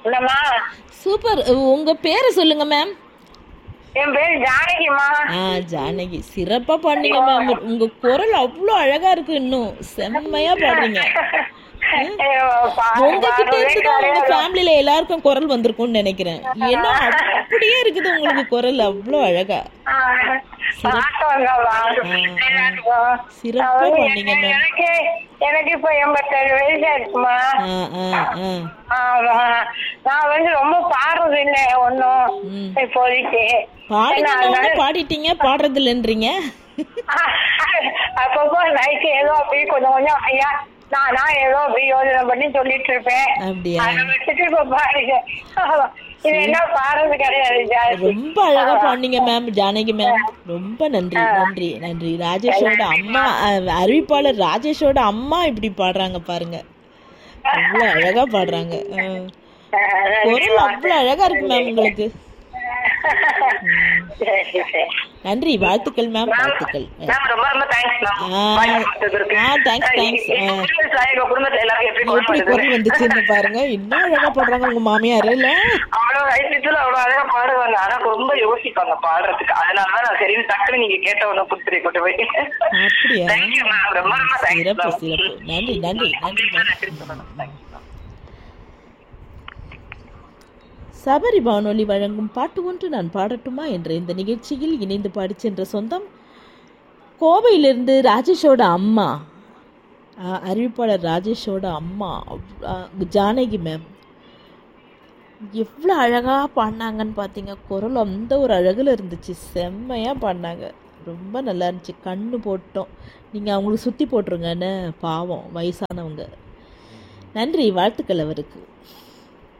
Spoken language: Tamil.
இல்லம்மா சூப்பர் உங்க பேரை சொல்லுங்க மேம் என் பேர் ஜானகிம்மா ஆ ஜானகி சிறப்பா பாடுனீங்க மேம் உங்க குரல் அவ்வளோ அழகா இருக்கு இன்னும் செம்மையா பாடுறீங்க உங்ககிட்ட இருந்து தான் உங்க ஃபேமிலில எல்லாருக்கும் குரல் வந்திருக்கும்னு நினைக்கிறேன் ஏன்னா அப்படியே இருக்குது உங்களுக்கு குரல் அவ்வளோ அழகா சிறப்பா பண்ணீங்க மேம் எனக்கு எனக்கு இப்ப எண்பத்தேழு வயசு இருக்குமா ஆ ஆ ஆ ஆமா. நான் வந்து ரொம்ப பாடுறது இல்ல ஒன்னும் ம். இப்போதைக்கு பாடுங்க பாடிட்டீங்க பாடுறது இல்லைன்றீங்க அப்பப்போ நைட்டு ஏதோ அப்படியே கொஞ்சம் கொஞ்சம் ஐயா நான் நான் ஏதோ அப்படி யோசனை பண்ணி சொல்லிட்டு இருப்பேன் அப்படியா அதை விட்டுட்டு இப்ப பாருங்க இது என்ன பாடுறது கிடையாது ஜாஸ்தி ரொம்ப அழகா பாடுனீங்க மேம் ஜானகி மேம் ரொம்ப நன்றி நன்றி நன்றி ராஜேஷோட அம்மா அஹ், அறிவிப்பாளர் ராஜேஷோட அம்மா இப்படி பாடுறாங்க பாருங்க அவ்வளவு அழகா பாடுறாங்க அஹ், குரல் அவ்வளவு அழகா இருக்கு மேம் உங்களுக்கு சரி சரி நன்றி வாழ்த்துக்கள் மேம் வாழ்த்துக்கள் மேம் ரொம்ப ரொம்ப தேங்க்ஸ் மேம் ஆ, வாய்ப்பு கொடுத்ததற்கு. ஆ, thanks, அஹ் thanks. எங்க ஆ. குடும்பத்துல, எங்க குடும்பத்துல எல்லாரும் எப்படி குரல் எப்படி வருது? குரல் வந்துச்சுன்னு பாருங்க இன்னும் அழகா பாடுறாங்க உங்க மாமியார் இல்ல அவ்வளவு வயசுல அவ்வளவு அழகா பாடுவாங்க ஆனா ரொம்ப யோசிப்பாங்க பாடுறதுக்கு அதனாலதான் நான் சரி டக்குனு நீங்க கேட்ட ஒண்ணு கொடுத்துரு கொண்டு போய் அப்படியா தேங்க்யூ மேம் ரொம்ப ரொம்ப சிறப்பு தேங்க்ஸ் சிறப்பு நன்றி நன்றி நன்றி மேம் சபரி வானொலி வழங்கும் பாட்டு ஒன்று நான் பாடட்டுமா என்ற இந்த நிகழ்ச்சியில் இணைந்து பாடிச் சென்ற சொந்தம் கோவையிலிருந்து ராஜேஷோட அம்மா ஆ, அறிவிப்பாளர் ராஜேஷோட அம்மா அவ்- ஆ, ஜானகி மேம் எவ்வளோ அழகாக பாடினாங்கன்னு பார்த்தீங்க குரல் அந்த ஒரு அழகில் இருந்துச்சு செம்மையாக பாடினாங்க ரொம்ப நல்லா இருந்துச்சு கண்ணு போட்டோம் நீங்கள் அவங்களுக்கு சுற்றி போட்டுருங்கன்னு பாவம் வயசானவங்க நன்றி வாழ்த்துக்கள் அவருக்கு